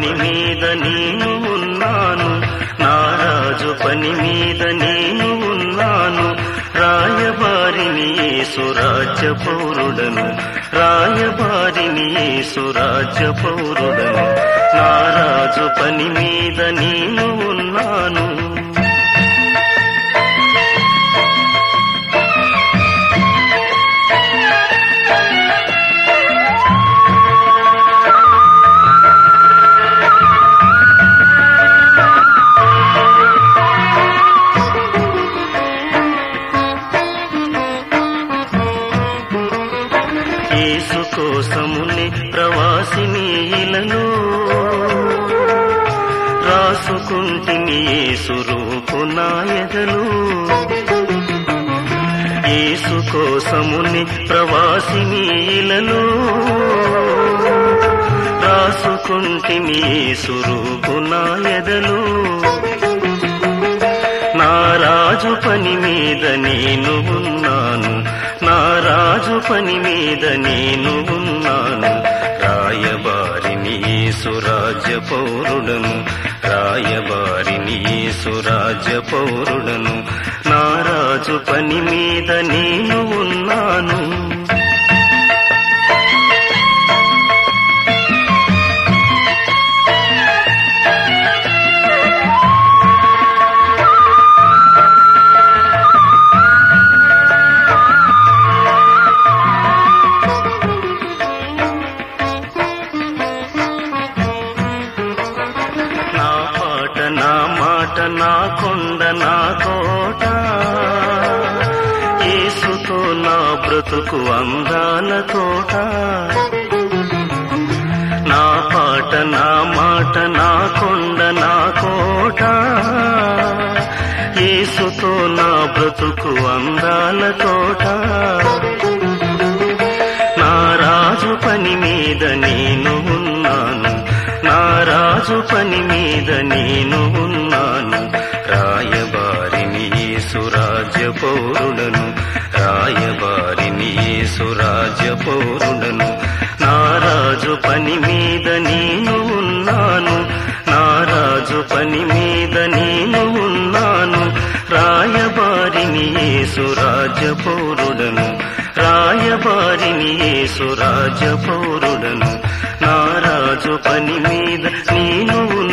పని మీద నేను ఉన్నాను నారాజు పని మీద నేను ఉన్నాను రాయబారిని సురాజ్య పౌరుడను రాయబారిని సురాజ్య పౌరుడను నారాజు పని మీద నేను ఉన్నాను యేసు కోసముని ప్రవాసిని ఇలను రాసుకుంటిని యేసు రూపు నాయదలు యేసు కోసముని ప్రవాసిని ఇలను రాసుకుంటిని యేసు రూపు నాయదలు నా రాజు పని మీద నేను ఉన్నాను నా రాజు పని మీద నేను ఉన్నాను రాయబారిని సురాజ్య పౌరుడను రాయబారిని సురాజ్య పౌరుడను నా రాజు పని మీద నేను ఉన్నాను నా పాట నా మాట నా కొండ నా కోట యేసుతో నా బ్రతుకు అందాల తోట నా పాట నా మాట నా కొండ నా కోట యేసుతో నా బ్రతుకు అందాల తోట నా రాజు పని మీద నేను ఉన్నాను నా రాజు పని మీద నేను ఉన్నాను రాయబారిని సురాజ్య పౌరుడను రాయబారిని సురాజ్య పౌరుడను నా రాజు పని మీద నేను ఉన్నాను నా రాజు పని మీద నేను ఉన్నాను రాయబారిని సురాజ్య పౌరుడను రాయబారిని సురాజ్య పౌరుడను నా రాజు పని మీద నేను